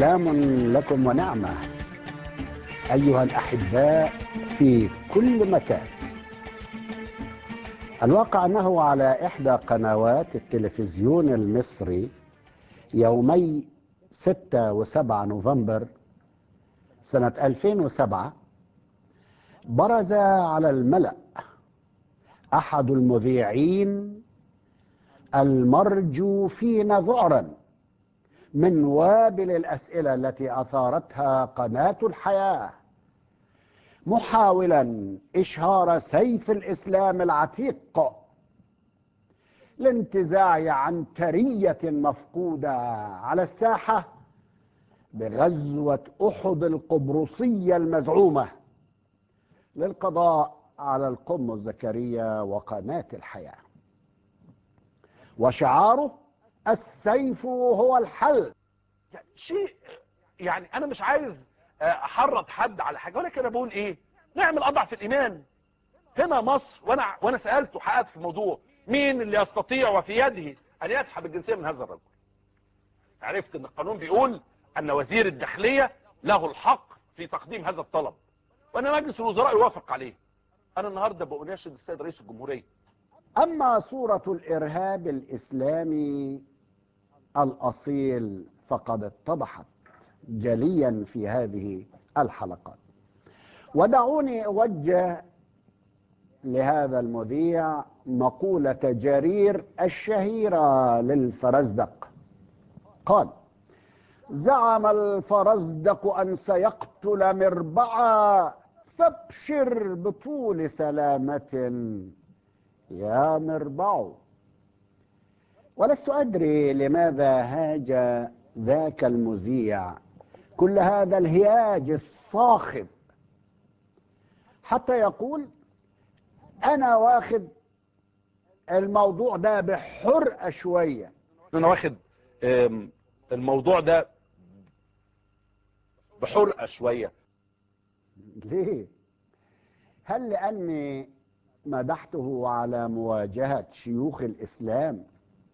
سلام لكم ونعمه ايها الاحباء في كل مكان الواقع انه على احدى قنوات التلفزيون المصري يومي 6 و7 نوفمبر سنه 2007 برز على الملا احد المذيعين المرجوفين ذعرا من وابل الاسئله التي اثارتها قناه الحياه محاولا اشهار سيف الاسلام العتيق لانتزاع عنتريه مفقوده على الساحه بغزوه احد القبرصيه المزعومه للقضاء على القم الزكريا وقناه الحياه وشعاره السيف هو الحل يعني شيء يعني انا مش عايز احرض حد على حاجه ولكن انا بقول ايه نعمل اضعف الايمان هنا مصر وانا وانا سالته حققت في الموضوع مين اللي يستطيع وفي يده ان يسحب الجنسيه من هذا الرجل عرفت ان القانون بيقول ان وزير الداخليه له الحق في تقديم هذا الطلب وان مجلس الوزراء يوافق عليه انا النهارده بأناشد السيد رئيس الجمهوريه اما صوره الارهاب الاسلامي الاصيل فقد اتضحت جليا في هذه الحلقات ودعوني اوجه لهذا المذيع مقوله جرير الشهيره للفرزدق قال زعم الفرزدق ان سيقتل مربعا فابشر بطول سلامه يا مربع ولست ادري لماذا هاج ذاك المذيع كل هذا الهياج الصاخب حتى يقول انا واخد الموضوع ده بحرقه شويه انا واخد الموضوع ده بحرقه شويه ليه هل لاني مدحته على مواجهه شيوخ الاسلام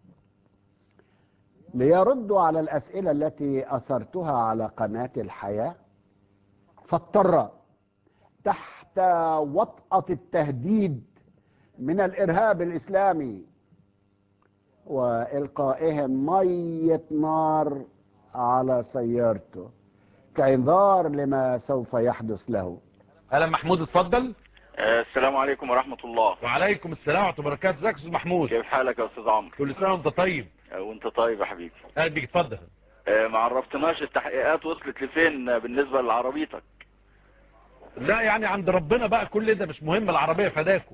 ليردوا على الاسئله التي اثرتها على قناه الحياه فاضطر تحت وطاه التهديد من الارهاب الاسلامي والقائهم ميه نار على سيارته كانذار لما سوف يحدث له هلا محمود اتفضل السلام عليكم ورحمة الله وعليكم السلام ورحمه الله وبركاته ازيك يا استاذ محمود كيف حالك يا أستاذ عمرو كل سنه وانت طيب وانت طيب يا حبيبي اهلا بيك اتفضل ما عرفتناش التحقيقات وصلت لفين بالنسبة لعربيتك لا يعني عند ربنا بقى كل ده مش مهم العربيه فداكم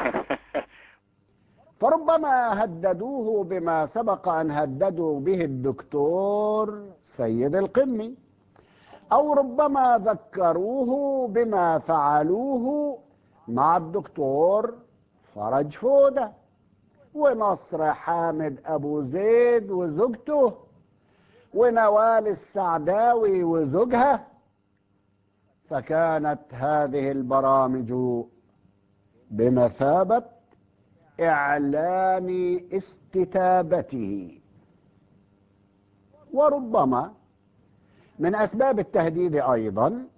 فربما هددوه بما سبق ان هددوا به الدكتور سيد القمي او ربما ذكروه بما فعلوه مع الدكتور فرج فوده ونصر حامد ابو زيد وزوجته ونوال السعداوي وزوجها فكانت هذه البرامج بمثابه اعلان استتابته وربما من اسباب التهديد ايضا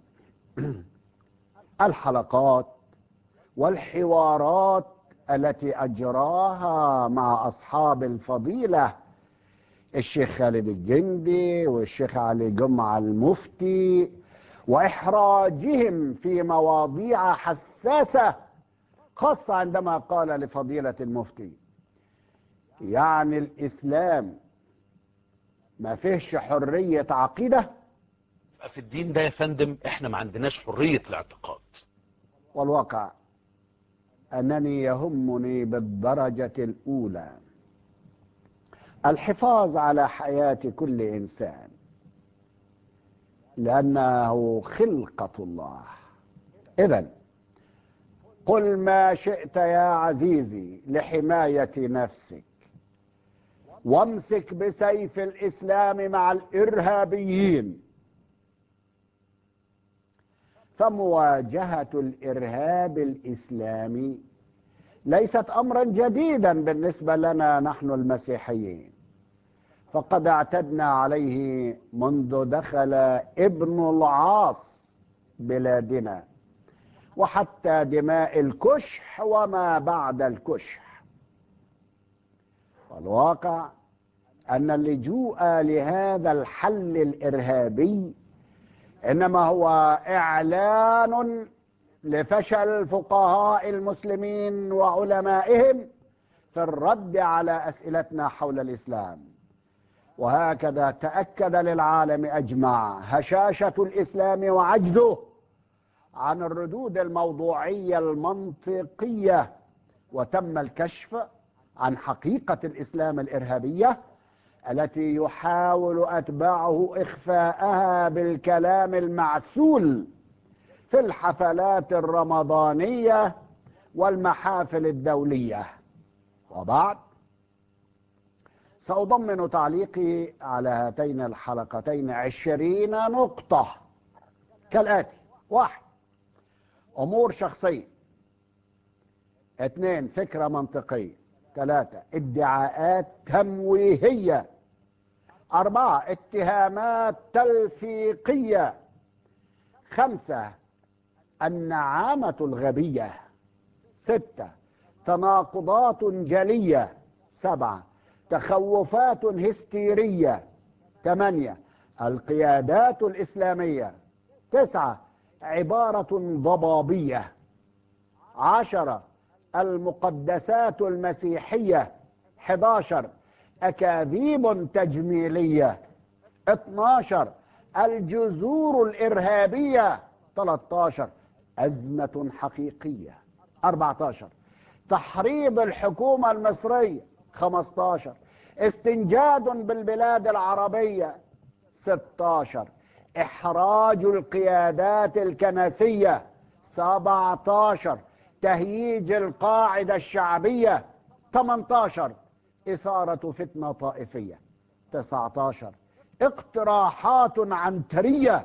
الحلقات والحوارات التي اجراها مع اصحاب الفضيله الشيخ خالد الجندي والشيخ علي جمعه المفتي واحراجهم في مواضيع حساسه خاصه عندما قال لفضيله المفتي يعني الاسلام ما فيهش حريه عقيده في الدين ده يا فندم احنا ما عندناش حريه الاعتقاد والواقع انني يهمني بالدرجه الاولى الحفاظ على حياه كل انسان لانه خلقه الله اذا قل ما شئت يا عزيزي لحمايه نفسك وامسك بسيف الاسلام مع الارهابيين فمواجهه الارهاب الاسلامي ليست امرا جديدا بالنسبه لنا نحن المسيحيين فقد اعتدنا عليه منذ دخل ابن العاص بلادنا وحتى دماء الكشح وما بعد الكشح والواقع ان اللجوء لهذا الحل الارهابي انما هو اعلان لفشل فقهاء المسلمين وعلمائهم في الرد على اسئلتنا حول الاسلام وهكذا تاكد للعالم اجمع هشاشه الاسلام وعجزه عن الردود الموضوعيه المنطقيه وتم الكشف عن حقيقه الاسلام الارهابيه التي يحاول اتباعه اخفاءها بالكلام المعسول في الحفلات الرمضانيه والمحافل الدوليه وبعد سأضمن تعليقي على هاتين الحلقتين عشرين نقطة كالآتي واحد أمور شخصية اثنين فكرة منطقية ثلاثة ادعاءات تمويهية أربعة اتهامات تلفيقية خمسة النعامة الغبية ستة تناقضات جلية سبعة تخوفات هستيرية ثمانية القيادات الإسلامية تسعة عبارة ضبابية عشرة المقدسات المسيحية 11 أكاذيب تجميلية 12 الجذور الإرهابية 13 أزمة حقيقية 14 تحريض الحكومة المصرية 15 استنجاد بالبلاد العربية 16 إحراج القيادات الكنسية 17 تهييج القاعدة الشعبية 18 إثارة فتنة طائفية 19 اقتراحات عنترية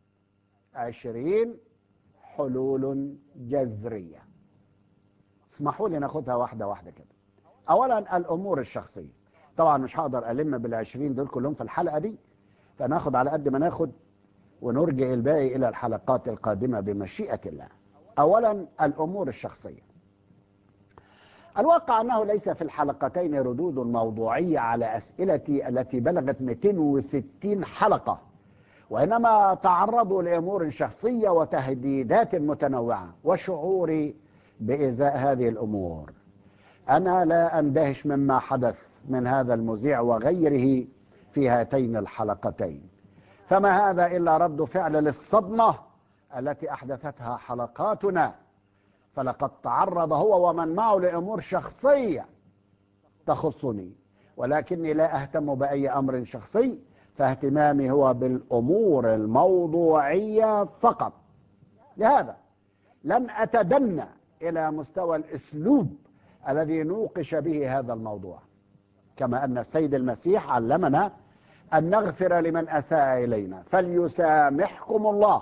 20 حلول جذرية اسمحوا لي ناخدها واحدة واحدة كده أولا الأمور الشخصية طبعا مش هقدر ألم بالعشرين دول كلهم في الحلقة دي فناخد على قد ما ناخد ونرجع الباقي إلى الحلقات القادمة بمشيئة الله اولا الامور الشخصيه الواقع انه ليس في الحلقتين ردود موضوعيه على اسئلتي التي بلغت 260 حلقه وانما تعرضوا لامور شخصيه وتهديدات متنوعه وشعوري بازاء هذه الامور انا لا اندهش مما حدث من هذا المذيع وغيره في هاتين الحلقتين فما هذا الا رد فعل للصدمه التي احدثتها حلقاتنا فلقد تعرض هو ومن معه لامور شخصيه تخصني ولكني لا اهتم باي امر شخصي فاهتمامي هو بالامور الموضوعيه فقط لهذا لن اتدنى الى مستوى الاسلوب الذي نوقش به هذا الموضوع كما ان السيد المسيح علمنا ان نغفر لمن اساء الينا فليسامحكم الله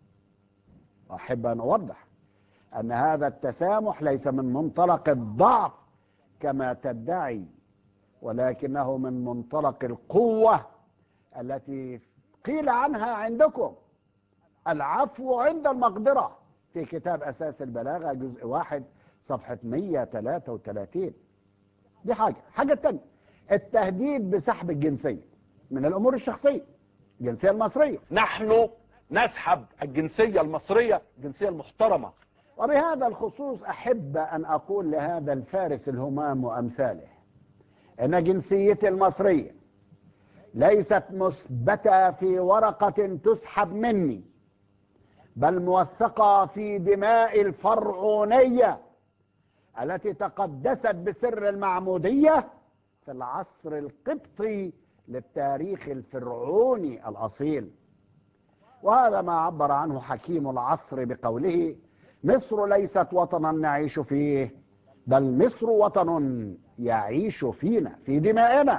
أحب أن أوضح أن هذا التسامح ليس من منطلق الضعف كما تدعي ولكنه من منطلق القوة التي قيل عنها عندكم العفو عند المقدرة في كتاب أساس البلاغة جزء واحد صفحة 133 دي حاجة حاجة تانية التهديد بسحب الجنسية من الأمور الشخصية الجنسية المصرية نحن نسحب الجنسية المصرية الجنسية المحترمة وبهذا الخصوص أحب أن أقول لهذا الفارس الهمام وأمثاله إن جنسيتي المصرية ليست مثبتة في ورقة تسحب مني بل موثقة في دماء الفرعونية التي تقدست بسر المعمودية في العصر القبطي للتاريخ الفرعوني الأصيل وهذا ما عبر عنه حكيم العصر بقوله مصر ليست وطنا نعيش فيه بل مصر وطن يعيش فينا في دمائنا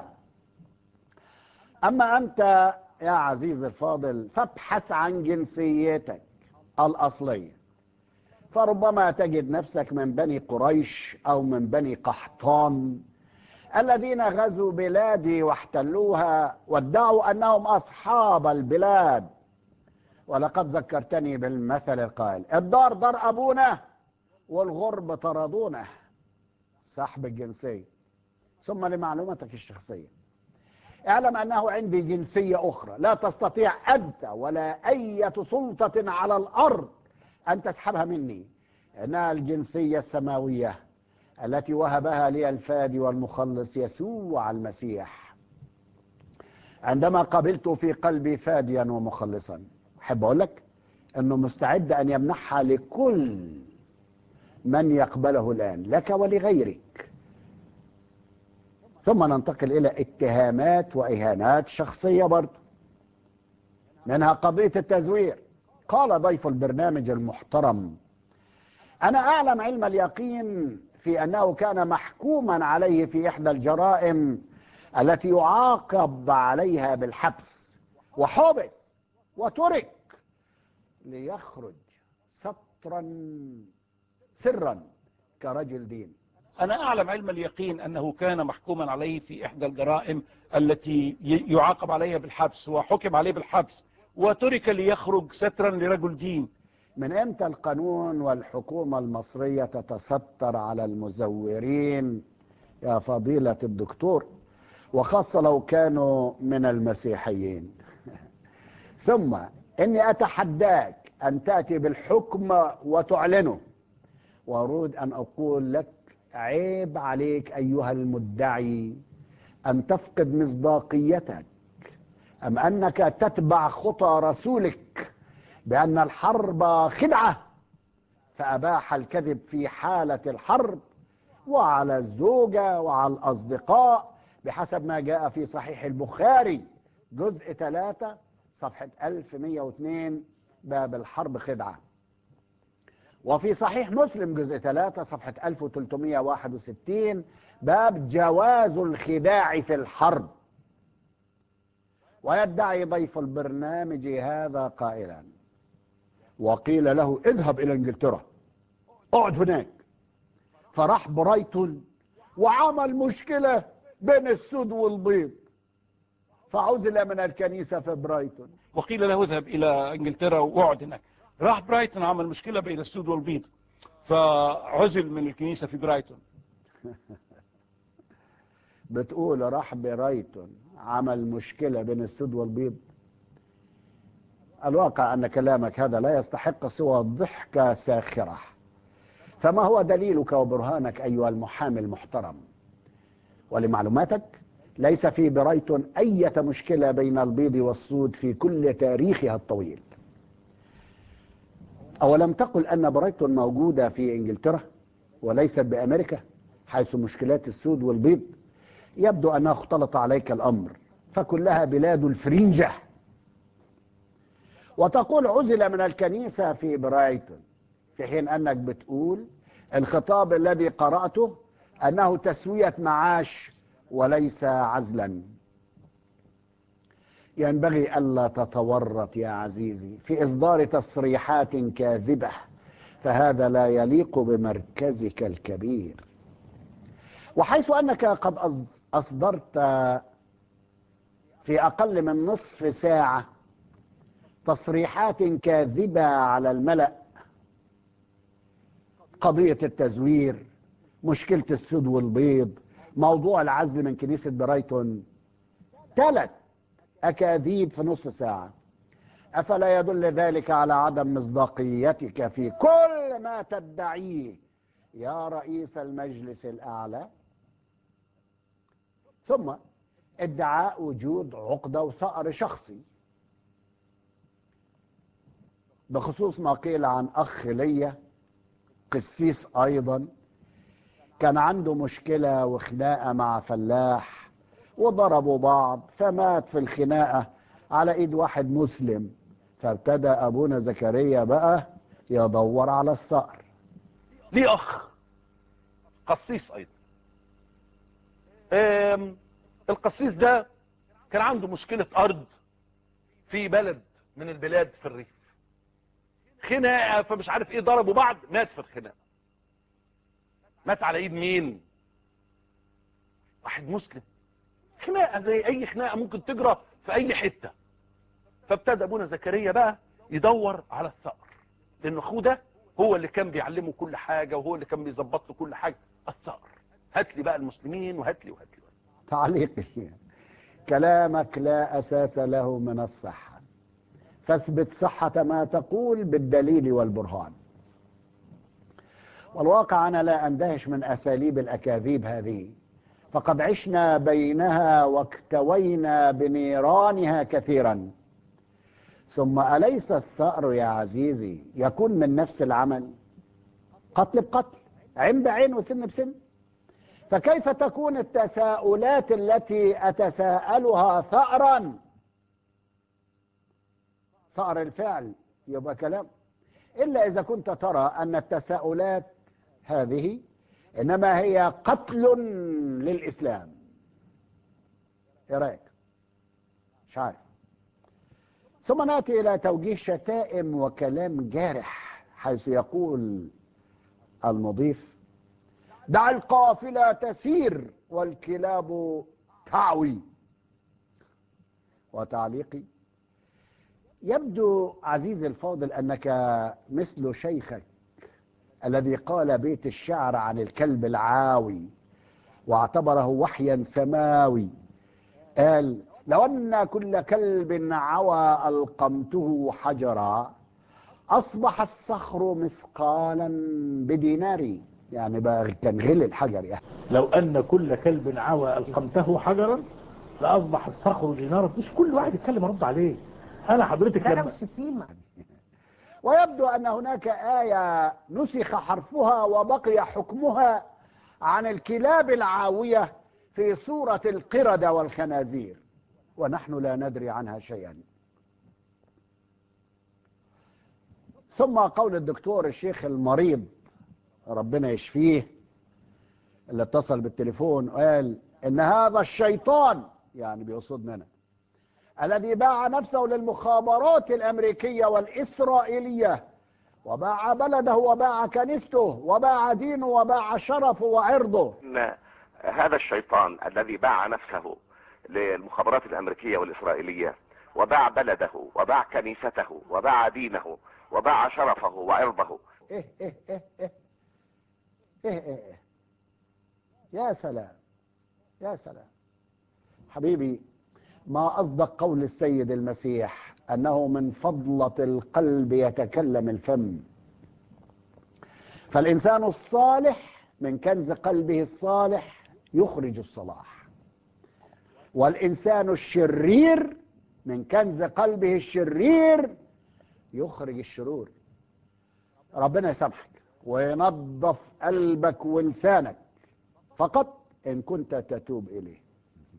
أما أنت يا عزيزي الفاضل فابحث عن جنسيتك الأصلية فربما تجد نفسك من بني قريش أو من بني قحطان الذين غزوا بلادي واحتلوها وادعوا انهم اصحاب البلاد ولقد ذكرتني بالمثل القائل الدار دار ابونا والغرب طردونا سحب الجنسيه ثم لمعلوماتك الشخصيه اعلم انه عندي جنسيه اخرى لا تستطيع انت ولا اي سلطه على الارض ان تسحبها مني انها الجنسيه السماويه التي وهبها لي الفادي والمخلص يسوع المسيح عندما قبلت في قلبي فاديا ومخلصا احب اقول لك انه مستعد ان يمنحها لكل من يقبله الان لك ولغيرك ثم ننتقل الى اتهامات واهانات شخصيه برضه منها قضيه التزوير قال ضيف البرنامج المحترم انا اعلم علم اليقين في انه كان محكوما عليه في احدى الجرائم التي يعاقب عليها بالحبس وحبس وترك ليخرج سطرا سرا كرجل دين أنا أعلم علم اليقين أنه كان محكوما عليه في إحدى الجرائم التي ي- يعاقب عليها بالحبس وحكم عليه بالحبس وترك ليخرج سترا لرجل دين من امتى القانون والحكومة المصرية تتستر على المزورين يا فضيلة الدكتور وخاصة لو كانوا من المسيحيين ثم اني اتحداك ان تأتي بالحكم وتعلنه واريد ان اقول لك عيب عليك ايها المدعي ان تفقد مصداقيتك ام انك تتبع خطى رسولك بأن الحرب خدعة فأباح الكذب في حالة الحرب وعلى الزوجة وعلى الأصدقاء بحسب ما جاء في صحيح البخاري جزء 3 صفحة 1102 باب الحرب خدعة وفي صحيح مسلم جزء 3 صفحة 1361 باب جواز الخداع في الحرب ويدعي ضيف البرنامج هذا قائلا وقيل له اذهب الى انجلترا اقعد هناك فراح برايتون وعمل مشكله بين السود والبيض فعزل من الكنيسه في برايتون وقيل له اذهب إلى إنجلترا واقعد هناك راح برايتون عمل مشكلة بين السود والبيض فعزل من الكنيسة في برايتون بتقول راح برايتون عمل مشكله بين السود والبيض الواقع ان كلامك هذا لا يستحق سوى ضحكه ساخره فما هو دليلك وبرهانك ايها المحامي المحترم ولمعلوماتك ليس في برايتون اي مشكله بين البيض والسود في كل تاريخها الطويل اولم تقل ان برايتون موجوده في انجلترا وليست بامريكا حيث مشكلات السود والبيض يبدو انه اختلط عليك الامر فكلها بلاد الفرنجه وتقول عزل من الكنيسة في برايتون في حين أنك بتقول الخطاب الذي قرأته أنه تسوية معاش وليس عزلا ينبغي ألا تتورط يا عزيزي في إصدار تصريحات كاذبة فهذا لا يليق بمركزك الكبير وحيث أنك قد أص- أصدرت في أقل من نصف ساعة تصريحات كاذبة على الملأ قضية التزوير مشكلة السود والبيض موضوع العزل من كنيسة برايتون ثلاث أكاذيب في نص ساعة أفلا يدل ذلك على عدم مصداقيتك في كل ما تدعيه يا رئيس المجلس الأعلى ثم ادعاء وجود عقدة وثأر شخصي بخصوص ما قيل عن أخ ليا قسيس أيضا كان عنده مشكلة وخناقة مع فلاح وضربوا بعض فمات في الخناقة على إيد واحد مسلم فابتدى أبونا زكريا بقى يدور على الثأر ليه اخ قسيس ايضا آم، القسيس ده كان عنده مشكلة ارض في بلد من البلاد في الريف خناقة فمش عارف ايه ضربوا بعض مات في الخناقة مات على ايد مين واحد مسلم خناقه زي اي خناقه ممكن تجرى في اي حته فابتدى ابونا زكريا بقى يدور على الثأر لان اخوه ده هو اللي كان بيعلمه كل حاجه وهو اللي كان بيظبط له كل حاجه الثأر هات لي بقى المسلمين وهات لي وهات لي تعليقي كلامك لا أساس له من الصحة فاثبت صحة ما تقول بالدليل والبرهان والواقع أنا لا أندهش من أساليب الأكاذيب هذه فقد عشنا بينها واكتوينا بنيرانها كثيرا ثم أليس الثأر يا عزيزي يكون من نفس العمل قتل بقتل عين بعين وسن بسن فكيف تكون التساؤلات التي أتساءلها ثأرا ثأر الفعل يبقى كلام إلا إذا كنت ترى أن التساؤلات هذه إنما هي قتل للإسلام إيه رأيك؟ مش عارف ثم نأتي إلى توجيه شتائم وكلام جارح حيث يقول المضيف دع القافلة تسير والكلاب تعوي وتعليقي يبدو عزيزي الفاضل أنك مثل شيخك الذي قال بيت الشعر عن الكلب العاوي واعتبره وحيا سماوي قال لو أن كل كلب عوى ألقمته حجرا أصبح الصخر مثقالا بديناري يعني بقى كان غل الحجر يعني لو أن كل كلب عوى ألقمته حجرا لأصبح الصخر دينارا مش كل واحد يتكلم أرد عليه أنا حضرتك ده لو لما شتيمة ويبدو أن هناك آية نسخ حرفها وبقي حكمها عن الكلاب العاوية في سورة القردة والخنازير ونحن لا ندري عنها شيئا ثم قول الدكتور الشيخ المريض ربنا يشفيه اللي اتصل بالتليفون وقال ان هذا الشيطان يعني بيقصدنا أنا الذي باع نفسه للمخابرات الامريكيه والاسرائيليه وباع بلده وباع كنيسته وباع دينه وباع شرفه وعرضه ان هذا الشيطان الذي باع نفسه للمخابرات الامريكيه والاسرائيليه وباع بلده وباع كنيسته وباع دينه وباع شرفه وعرضه إيه إيه إيه إيه إيه إيه إيه يا سلام يا سلام حبيبي ما أصدق قول السيد المسيح أنه من فضلة القلب يتكلم الفم فالإنسان الصالح من كنز قلبه الصالح يخرج الصلاح والإنسان الشرير من كنز قلبه الشرير يخرج الشرور ربنا يسامحك وينظف قلبك ولسانك فقط إن كنت تتوب إليه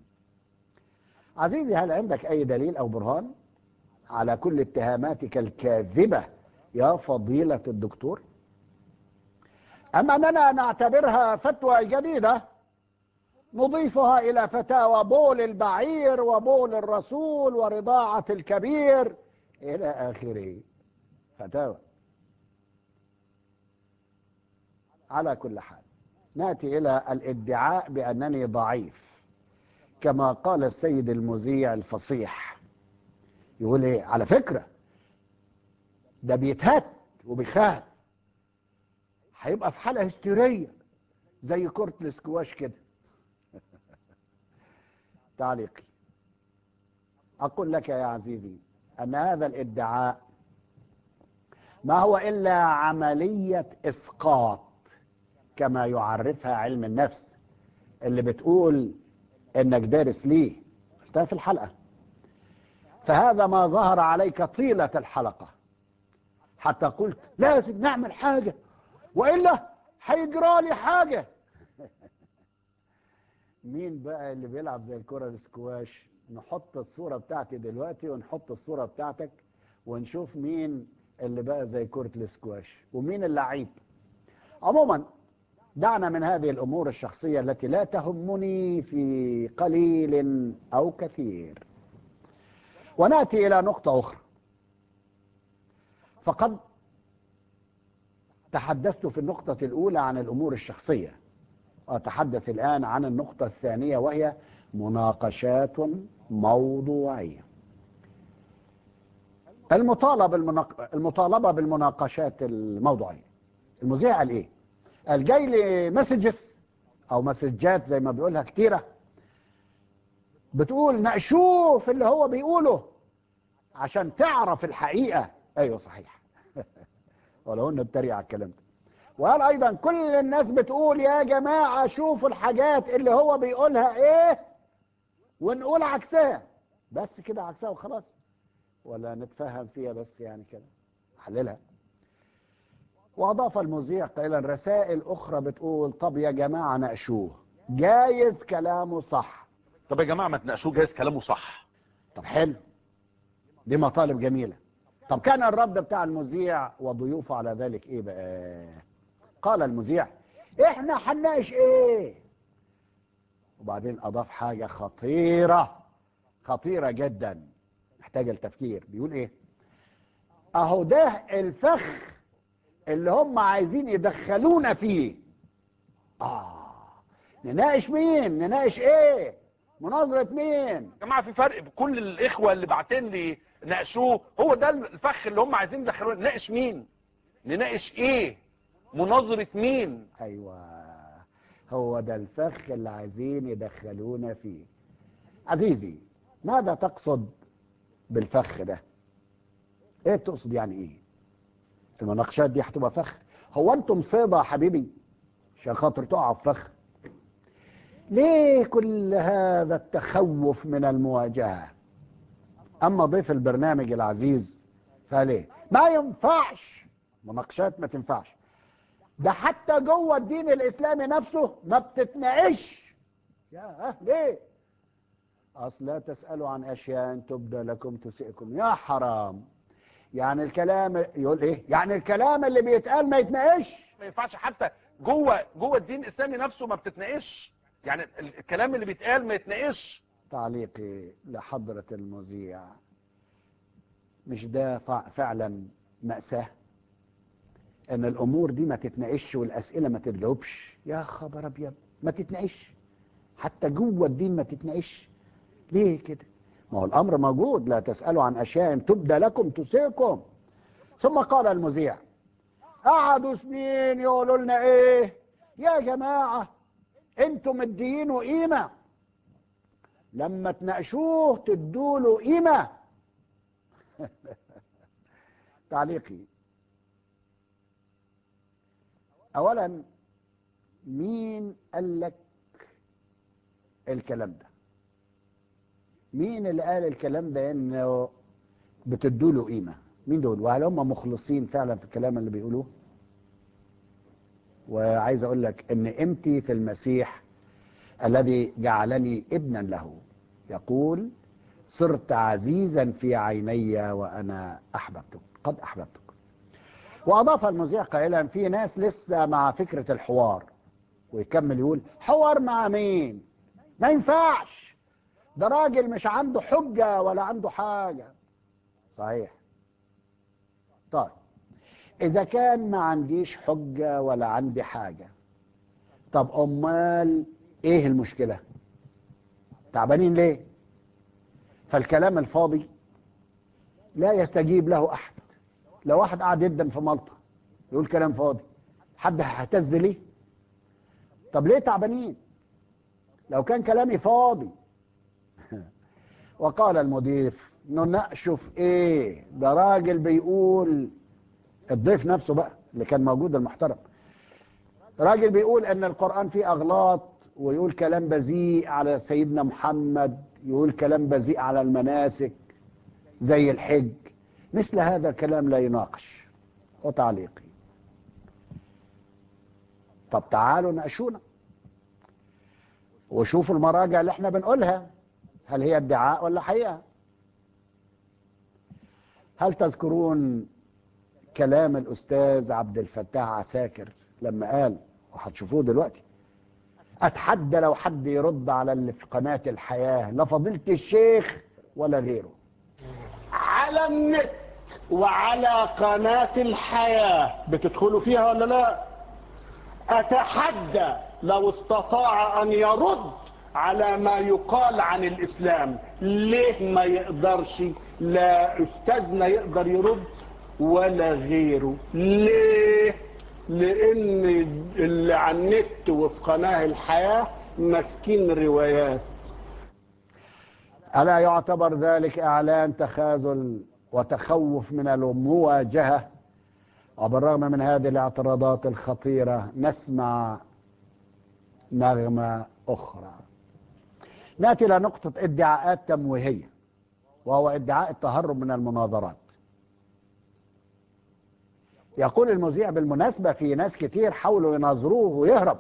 عزيزي هل عندك أي دليل أو برهان على كل اتهاماتك الكاذبة يا فضيلة الدكتور أم أننا نعتبرها فتوى جديدة نضيفها إلى فتاوى بول البعير وبول الرسول ورضاعة الكبير إلى آخره فتاوى على كل حال ناتي الى الادعاء بانني ضعيف كما قال السيد المذيع الفصيح يقول ايه على فكره ده بيتهت وبيخاف هيبقى في حاله هستيريه زي كره الاسكواش كده تعليقي اقول لك يا عزيزي ان هذا الادعاء ما هو الا عمليه اسقاط كما يعرفها علم النفس اللي بتقول انك دارس ليه قلتها في الحلقه فهذا ما ظهر عليك طيله الحلقه حتى قلت لازم نعمل حاجه والا هيجرى لي حاجه مين بقى اللي بيلعب زي الكره السكواش نحط الصوره بتاعتي دلوقتي ونحط الصوره بتاعتك ونشوف مين اللي بقى زي كره السكواش ومين اللعيب عموما دعنا من هذه الامور الشخصيه التي لا تهمني في قليل او كثير وناتي الى نقطه اخرى فقد تحدثت في النقطه الاولى عن الامور الشخصيه وأتحدث الآن عن النقطة الثانية وهي مناقشات موضوعية المطالب المناق... المطالبة بالمناقشات الموضوعية المذيع قال ايه قال جاي لي مسجز او مسجات زي ما بيقولها كتيرة بتقول ناقشوه في اللي هو بيقوله عشان تعرف الحقيقة ايوه صحيح ولو انه بتريق على الكلام ده وقال ايضا كل الناس بتقول يا جماعة شوفوا الحاجات اللي هو بيقولها ايه ونقول عكسها بس كده عكسها وخلاص ولا نتفهم فيها بس يعني كده حللها واضاف المذيع قائلا رسائل اخرى بتقول طب يا جماعه ناقشوه جايز كلامه صح طب يا جماعه ما تناقشوه جايز كلامه صح طب حلو دي مطالب جميله طب كان الرد بتاع المذيع وضيوفه على ذلك ايه بقى قال المذيع احنا هنناقش ايه وبعدين اضاف حاجه خطيره خطيره جدا محتاجه التفكير بيقول ايه اهو ده الفخ اللي هم عايزين يدخلونا فيه اه نناقش مين نناقش ايه مناظرة مين يا جماعه في فرق بكل الاخوه اللي باعتين لي ناقشوه هو ده الفخ اللي هم عايزين يدخلوه نناقش مين نناقش ايه مناظره مين ايوه هو ده الفخ اللي عايزين يدخلونا فيه عزيزي ماذا تقصد بالفخ ده ايه تقصد يعني ايه المناقشات دي هتبقى فخ هو انتم صيدة يا حبيبي عشان خاطر تقعوا في فخ ليه كل هذا التخوف من المواجهة اما ضيف البرنامج العزيز فليه ما ينفعش مناقشات ما تنفعش ده حتى جوه الدين الاسلامي نفسه ما بتتناقش يا ليه اصل لا تسالوا عن اشياء تبدى لكم تسئكم يا حرام يعني الكلام يقول ايه يعني الكلام اللي بيتقال ما يتناقش ما ينفعش حتى جوه جوه الدين الاسلامي نفسه ما بتتناقش يعني ال- الكلام اللي بيتقال ما يتناقش تعليقي لحضرة المذيع مش ده فع- فعلا مأساة ان الامور دي ما تتناقش والاسئلة ما تتجاوبش يا خبر ابيض ما تتناقش حتى جوه الدين ما تتناقش ليه كده ما هو الامر موجود لا تسألوا عن اشياء تبدى لكم تسيكم ثم قال المذيع قعدوا سنين يقولوا لنا ايه يا جماعة انتم مديينه قيمة لما تناقشوه تدوا له قيمة تعليقي اولا مين قال لك الكلام ده مين اللي قال الكلام ده انه بتدوا له قيمه مين دول وهل هم مخلصين فعلا في الكلام اللي بيقولوه وعايز اقول لك ان قيمتي في المسيح الذي جعلني ابنا له يقول صرت عزيزا في عيني وانا احببتك قد احببتك واضاف المذيع قائلا في ناس لسه مع فكره الحوار ويكمل يقول حوار مع مين ما ينفعش ده راجل مش عنده حجه ولا عنده حاجه صحيح طيب اذا كان ما عنديش حجه ولا عندي حاجه طب امال ايه المشكله تعبانين ليه فالكلام الفاضي لا يستجيب له احد لو واحد قاعد يدن في مالطا يقول كلام فاضي حد هيهتز ليه طب ليه تعبانين لو كان كلامي فاضي وقال المضيف نناقشه في ايه ده راجل بيقول الضيف نفسه بقى اللي كان موجود المحترم راجل بيقول ان القرآن فيه اغلاط ويقول كلام بذيء على سيدنا محمد يقول كلام بذيء على المناسك زي الحج مثل هذا الكلام لا يناقش وتعليقي طب تعالوا ناقشونا وشوفوا المراجع اللي احنا بنقولها هل هي ادعاء ولا حقيقة هل تذكرون كلام الأستاذ عبد الفتاح عساكر لما قال وهتشوفوه دلوقتي أتحدى لو حد يرد على اللي في قناة الحياة لا فضيلة الشيخ ولا غيره على النت وعلى قناة الحياة بتدخلوا فيها ولا لا أتحدى لو استطاع أن يرد على ما يقال عن الإسلام ليه ما يقدرش لا أستاذنا يقدر يرد ولا غيره ليه لأن اللي على النت وفي قناة الحياة ماسكين روايات ألا يعتبر ذلك إعلان تخاذل وتخوف من المواجهة وبالرغم من هذه الاعتراضات الخطيرة نسمع نغمة أخرى نأتي إلى نقطة ادعاءات تمويهية وهو ادعاء التهرب من المناظرات يقول المذيع بالمناسبة في ناس كتير حاولوا يناظروه ويهرب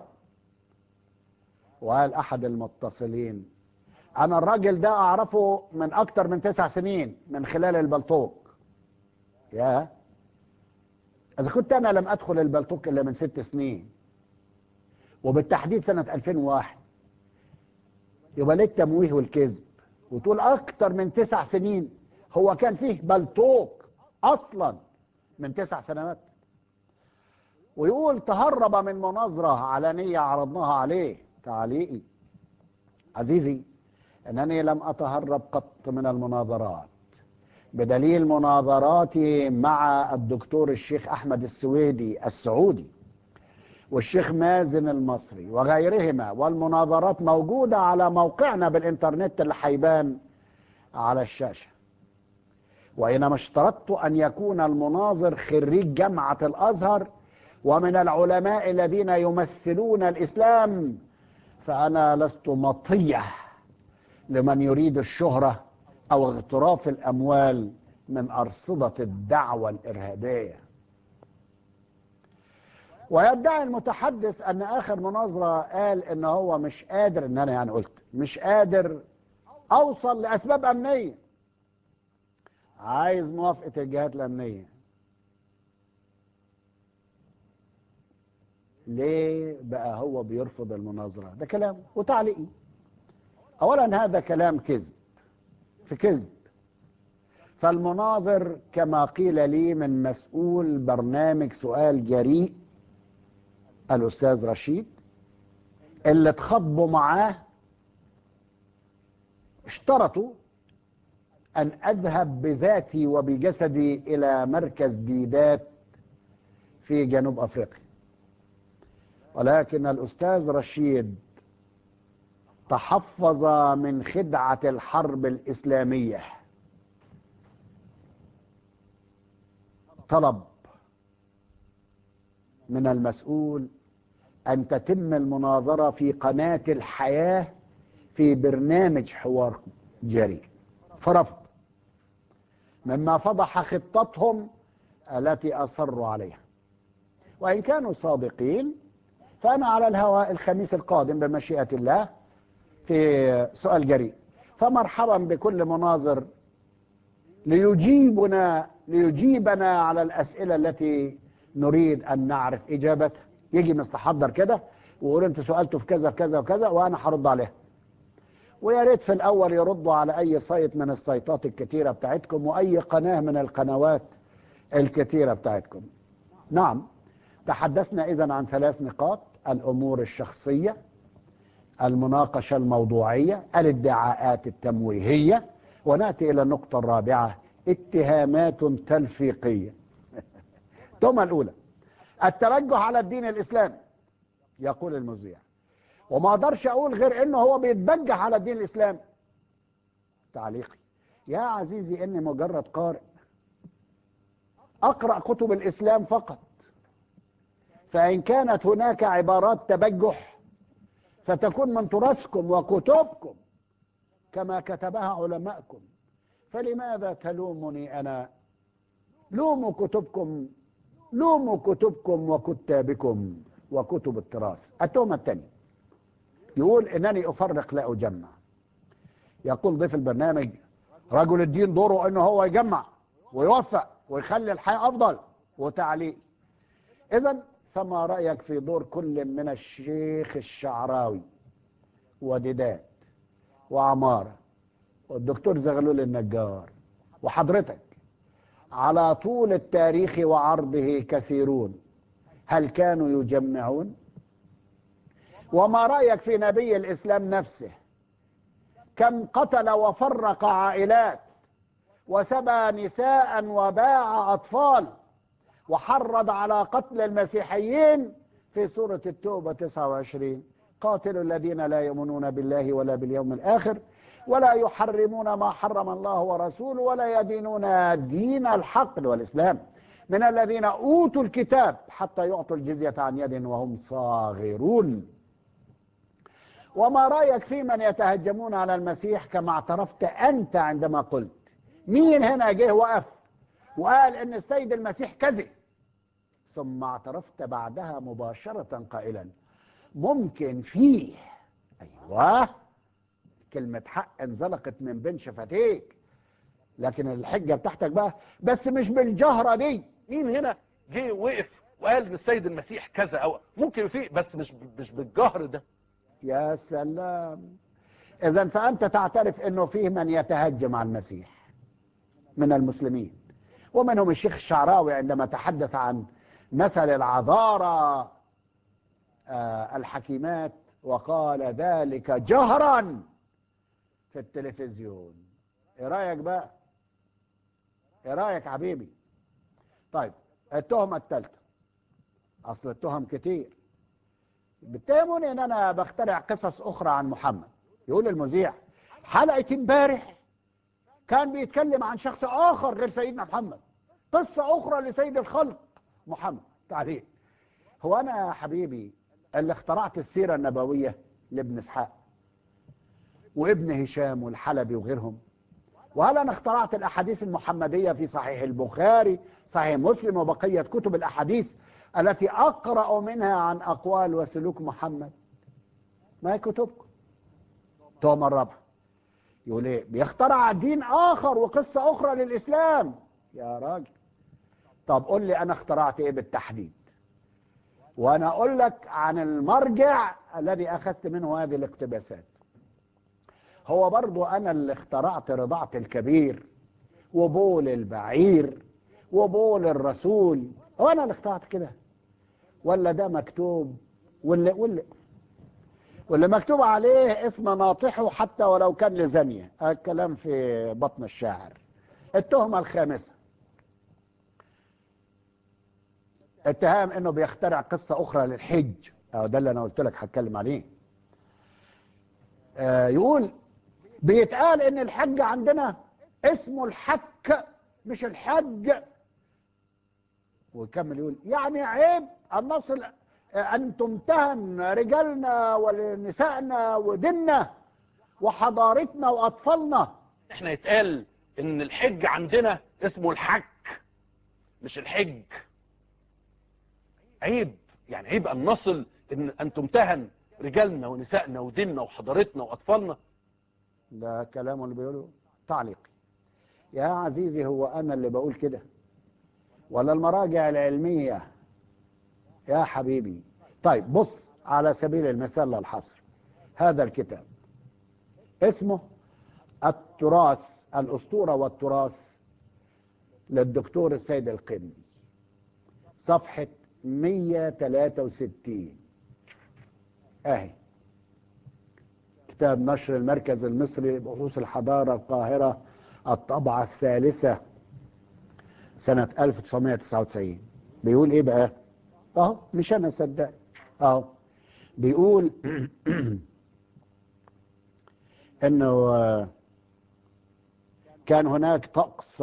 وقال أحد المتصلين أنا الراجل ده أعرفه من أكتر من تسع سنين من خلال البلطوق يا إذا كنت أنا لم أدخل البلطوق إلا من ست سنين وبالتحديد سنة 2001 يبقى ليه التمويه والكذب وتقول أكتر من تسع سنين هو كان فيه بلطوق أصلا من تسع سنوات ويقول تهرب من مناظرة علنية عرضناها عليه تعليقي عزيزي أنني لم أتهرب قط من المناظرات بدليل مناظراتي مع الدكتور الشيخ أحمد السويدي السعودي والشيخ مازن المصري وغيرهما والمناظرات موجودة على موقعنا بالإنترنت اللي هيبان على الشاشة وإنما اشترطت أن يكون المناظر خريج جامعة الأزهر ومن العلماء الذين يمثلون الإسلام فأنا لست مطية لمن يريد الشهرة أو اغتراف الأموال من أرصدة الدعوة الإرهابية ويدعي المتحدث أن آخر مناظرة قال إن هو مش قادر إن أنا يعني قلت مش قادر أوصل لأسباب أمنية عايز موافقة الجهات الأمنية ليه بقى هو بيرفض المناظرة ده كلام وتعليقي أولا هذا كلام كذب في كذب فالمناظر كما قيل لي من مسؤول برنامج سؤال جريء الأستاذ رشيد اللي اتخطبوا معاه اشترطوا أن أذهب بذاتي وبجسدي إلى مركز ديدات في جنوب أفريقيا ولكن الأستاذ رشيد تحفظ من خدعة الحرب الإسلامية طلب من المسؤول أن تتم المناظرة في قناة الحياة في برنامج حوار جريء فرفض مما فضح خطتهم التي أصروا عليها وإن كانوا صادقين فأنا على الهواء الخميس القادم بمشيئة الله في سؤال جريء فمرحبا بكل مناظر ليجيبنا ليجيبنا على الأسئلة التي نريد أن نعرف إجابتها يجي مستحضر كده ويقول أنت سألته في كذا كذا وكذا وأنا هرد عليها ويا ريت في الأول يردوا على أي سايت من السيطات الكتيرة بتاعتكم وأي قناة من القنوات الكتيرة بتاعتكم نعم تحدثنا إذا عن ثلاث نقاط الأمور الشخصية المناقشة الموضوعية الادعاءات التمويهية ونأتي إلى النقطة الرابعة اتهامات تلفيقية التهمة الأولى التوجه على الدين الإسلامي يقول المذيع وما اقدرش اقول غير انه هو بيتبجح على الدين الاسلامي تعليقي يا عزيزي اني مجرد قارئ اقرا كتب الاسلام فقط فان كانت هناك عبارات تبجح فتكون من تراثكم وكتبكم كما كتبها علماءكم فلماذا تلومني انا لوموا كتبكم لوموا كتبكم وكتابكم وكتب التراث التهمه الثانيه يقول انني افرق لا اجمع يقول ضيف البرنامج رجل الدين دوره انه هو يجمع ويوفق ويخلي الحياه افضل وتعليق اذا فما رايك في دور كل من الشيخ الشعراوي وديدات وعماره والدكتور زغلول النجار وحضرتك على طول التاريخ وعرضه كثيرون هل كانوا يجمعون وما رأيك في نبي الإسلام نفسه كم قتل وفرق عائلات وسبى نساء وباع أطفال وحرض على قتل المسيحيين في سورة التوبة 29 قاتلوا الذين لا يؤمنون بالله ولا باليوم الآخر ولا يحرمون ما حرم الله ورسوله ولا يدينون دين الحق والإسلام من الذين أوتوا الكتاب حتى يعطوا الجزية عن يد وهم صاغرون وما رأيك في من يتهجمون على المسيح كما اعترفت أنت عندما قلت مين هنا جه وقف وقال ان السيد المسيح كذب ثم اعترفت بعدها مباشرة قائلا ممكن فيه ايوه كلمة حق انزلقت من بين شفتيك لكن الحجة بتاعتك بقى بس مش بالجهرة دي مين هنا جه وقف وقال ان السيد المسيح كذا او ممكن فيه بس مش مش بالجهر ده يا سلام اذا فانت تعترف انه فيه من يتهجم على المسيح من المسلمين ومنهم الشيخ الشعراوي عندما تحدث عن مثل العذارى آه، الحكيمات وقال ذلك جهرا في التلفزيون ايه رايك بقى ايه رايك حبيبي طيب التهمه الثالثه اصل التهم كتير بيتهموني ان انا بخترع قصص اخرى عن محمد يقول المذيع حلقه امبارح كان بيتكلم عن شخص اخر غير سيدنا محمد قصه اخرى لسيد الخلق محمد تعالي هو انا يا حبيبي اللي اخترعت السيره النبويه لابن اسحاق وابن هشام والحلبي وغيرهم وهل انا اخترعت الاحاديث المحمديه في صحيح البخاري صحيح مسلم وبقيه كتب الاحاديث التي اقرا منها عن اقوال وسلوك محمد ما هي كتبكم تهمه الرابعه يقول ايه بيخترع دين اخر وقصه اخرى للاسلام يا راجل طب قول لي انا اخترعت ايه بالتحديد وانا اقول لك عن المرجع الذي اخذت منه هذه الاقتباسات هو برضو انا اللي اخترعت رضاعة الكبير وبول البعير وبول الرسول هو انا اللي اخترعت كده ولا ده مكتوب واللي واللي واللي مكتوب عليه اسم ناطحه حتى ولو كان لزانية الكلام في بطن الشاعر التهمة الخامسة اتهام انه بيخترع قصة اخرى للحج او ده اللي انا قلت لك هتكلم عليه آه يقول بيتقال ان الحج عندنا اسمه الحك مش الحج ويكمل يقول يعني عيب ان نصل ان تمتهن رجالنا ونسائنا وديننا وحضارتنا واطفالنا احنا يتقال ان الحج عندنا اسمه الحك مش الحج عيب يعني عيب ان نصل ان ان تمتهن رجالنا ونسائنا وديننا وحضارتنا واطفالنا ده كلامه اللي بيقوله تعليقي يا عزيزي هو انا اللي بقول كده ولا المراجع العلميه يا حبيبي طيب بص على سبيل المثال للحصر هذا الكتاب اسمه التراث الاسطوره والتراث للدكتور السيد القندي صفحه 163 اهي كتاب نشر المركز المصري لبحوث الحضارة القاهرة الطبعة الثالثة سنة 1999 بيقول ايه بقى اهو مش انا صدق اهو بيقول انه كان هناك طقس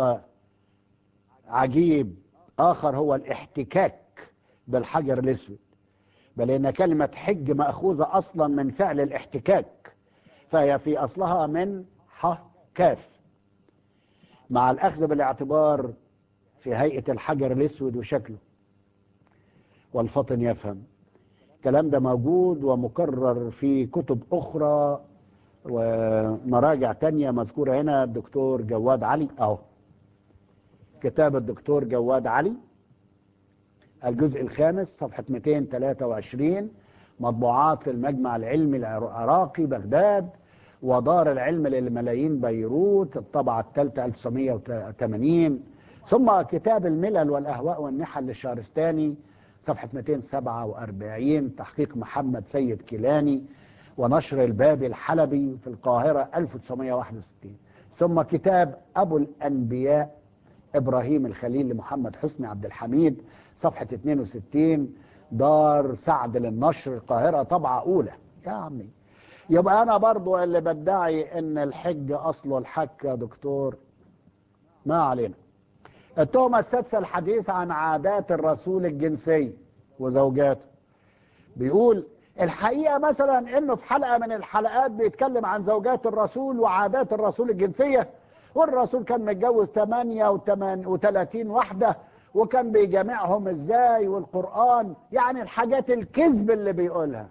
عجيب اخر هو الاحتكاك بالحجر الاسود بل ان كلمة حج مأخوذة اصلا من فعل الاحتكاك فهي في اصلها من ح كاف مع الاخذ بالاعتبار في هيئة الحجر الاسود وشكله والفطن يفهم الكلام ده موجود ومكرر في كتب اخرى ومراجع تانية مذكورة هنا الدكتور جواد علي اهو كتاب الدكتور جواد علي الجزء الخامس صفحة 223 مطبوعات المجمع العلمي العراقي بغداد ودار العلم للملايين بيروت الطبعة الثالثة 1980 ثم كتاب الملل والأهواء والنحل للشهرستاني صفحة 247 تحقيق محمد سيد كيلاني ونشر البابي الحلبي في القاهرة 1961 ثم كتاب أبو الأنبياء إبراهيم الخليل لمحمد حسني عبد الحميد صفحة 62 دار سعد للنشر القاهرة طبعة أولى يا عمي يبقى أنا برضو اللي بدعي إن الحج أصله الحك يا دكتور ما علينا التهمة السادسة الحديث عن عادات الرسول الجنسية وزوجاته بيقول الحقيقة مثلا انه في حلقة من الحلقات بيتكلم عن زوجات الرسول وعادات الرسول الجنسية والرسول كان متجوز 38 واحدة وكان بيجامعهم ازاي والقرآن يعني الحاجات الكذب اللي بيقولها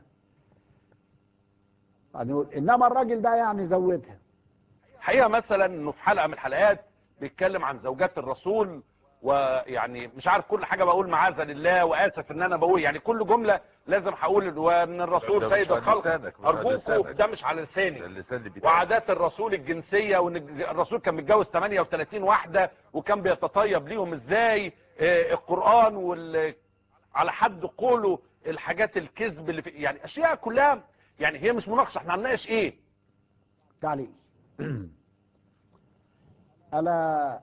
بعدين يقول انما الراجل ده يعني زودها حقيقة مثلا انه في حلقة من الحلقات بيتكلم عن زوجات الرسول ويعني مش عارف كل حاجة بقول معاذ لله واسف ان انا بقول يعني كل جملة لازم هقول وان الرسول ده مش سيد على الخلق لسانك، مش على ارجوكم لسانك. ده مش على لساني ده اللسان اللي بيتقال. وعادات الرسول الجنسية وان الرسول كان متجوز 38 واحدة وكان بيتطيب ليهم ازاي آه، القرآن وال على حد قوله الحاجات الكذب اللي في يعني اشياء كلها يعني هي مش مناقشة احنا هنناقش ايه تعليق ألا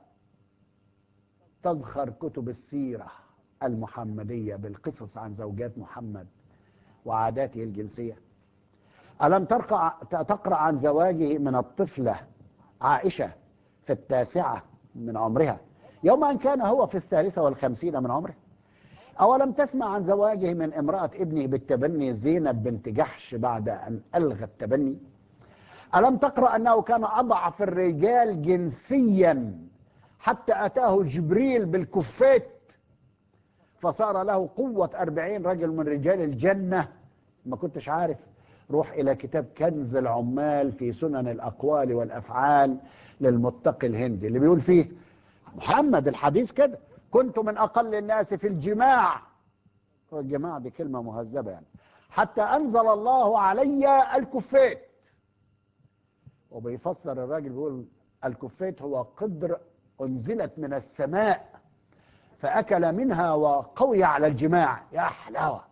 تذخر كتب السيرة المحمدية بالقصص عن زوجات محمد وعاداته الجنسية ألم ترقع تقرأ عن زواجه من الطفلة عائشة في التاسعة من عمرها يوم أن كان هو في الثالثة والخمسين من عمره أولم تسمع عن زواجه من امرأة ابنه بالتبني زينب بنت جحش بعد أن ألغى التبني ألم تقرأ أنه كان أضعف الرجال جنسيا حتى أتاه جبريل بالكفات فصار له قوة أربعين رجل من رجال الجنة ما كنتش عارف روح إلى كتاب كنز العمال في سنن الأقوال والأفعال للمتقي الهندي اللي بيقول فيه محمد الحديث كده كنت من أقل الناس في الجماع والجماع دي كلمة مهذبة يعني حتى أنزل الله علي الكفات وبيفسر الراجل بيقول الكفات هو قدر أنزلت من السماء فأكل منها وقوي على الجماع يا حلاوة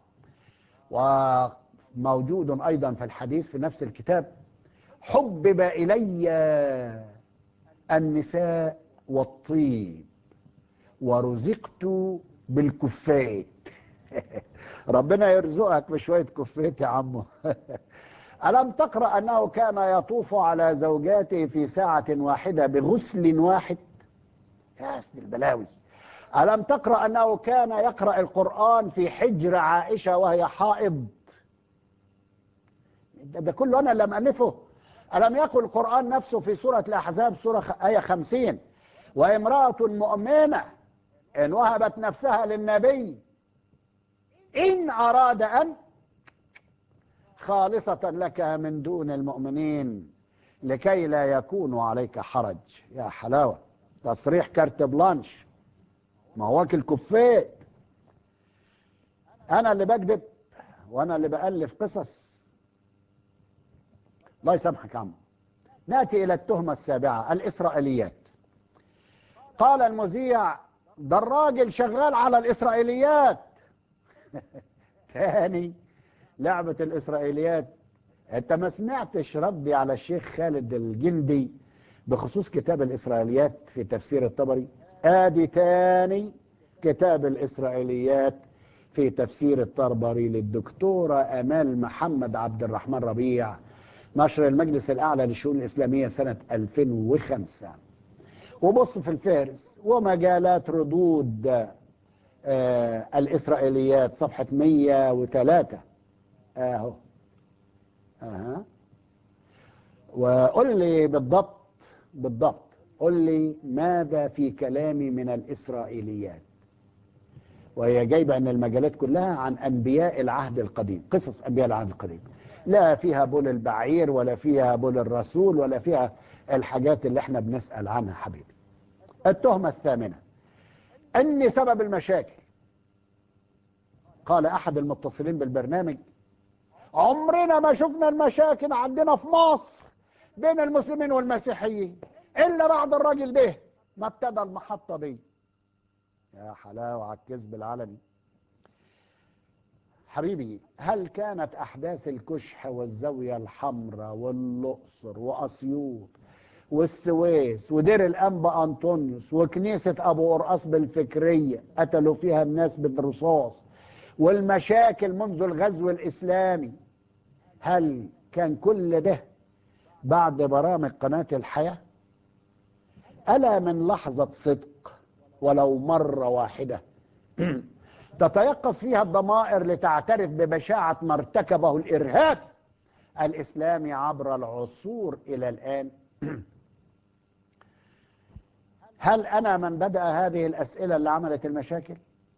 وموجود أيضا في الحديث في نفس الكتاب حبب إلي النساء والطيب ورزقت بالكفات ربنا يرزقك بشوية كفات يا عمو ألم تقرأ أنه كان يطوف على زوجاته في ساعة واحدة بغسل واحد يا سيدي البلاوي ألم تقرأ أنه كان يقرأ القرآن في حجر عائشة وهي حائض ده, ده كله أنا اللي مألفه ألم يقل القرآن نفسه في سورة الأحزاب سورة خ- آية خمسين وامرأة مؤمنة إن وهبت نفسها للنبي إن أراد أن خالصة لك من دون المؤمنين لكي لا يكون عليك حرج يا حلاوة تصريح كارت بلانش ما هو واكل كفات أنا اللي بكذب وأنا اللي بألف قصص الله يسامحك يا عم نأتي إلى التهمة السابعة الإسرائيليات قال المذيع ده الراجل شغال على الإسرائيليات تاني لعبة الإسرائيليات أنت ما سمعتش ردي على الشيخ خالد الجندي بخصوص كتاب الإسرائيليات في تفسير الطبري آدي تاني كتاب الإسرائيليات في تفسير الطبري للدكتورة أمال محمد عبد الرحمن ربيع نشر المجلس الأعلى للشؤون الإسلامية سنة 2005 وبص في الفهرس ومجالات ردود آه الإسرائيليات صفحة 103 اهو اها وقل لي بالضبط بالضبط قل لي ماذا في كلامي من الإسرائيليات وهي جايبة أن المجالات كلها عن أنبياء العهد القديم قصص أنبياء العهد القديم لا فيها بول البعير ولا فيها بول الرسول ولا فيها الحاجات اللي احنا بنسأل عنها حبيبي التهمة الثامنة أن سبب المشاكل قال أحد المتصلين بالبرنامج عمرنا ما شفنا المشاكل عندنا في مصر بين المسلمين والمسيحيين إلا بعد الراجل ده ما ابتدى المحطة دي يا حلاوة على الكذب العلني حبيبي هل كانت أحداث الكشح والزاوية الحمراء والأقصر وأسيوط والسويس ودير الأنبا أنطونيوس وكنيسة أبو قرقاص بالفكرية قتلوا فيها الناس بالرصاص والمشاكل منذ الغزو الإسلامي هل كان كل ده بعد برامج قناة الحياة ألا من لحظة صدق ولو مرة واحدة تتيقظ فيها الضمائر لتعترف ببشاعة ما ارتكبه الإرهاب الإسلامي عبر العصور إلى الآن هل أنا من بدأ هذه الأسئلة اللي عملت المشاكل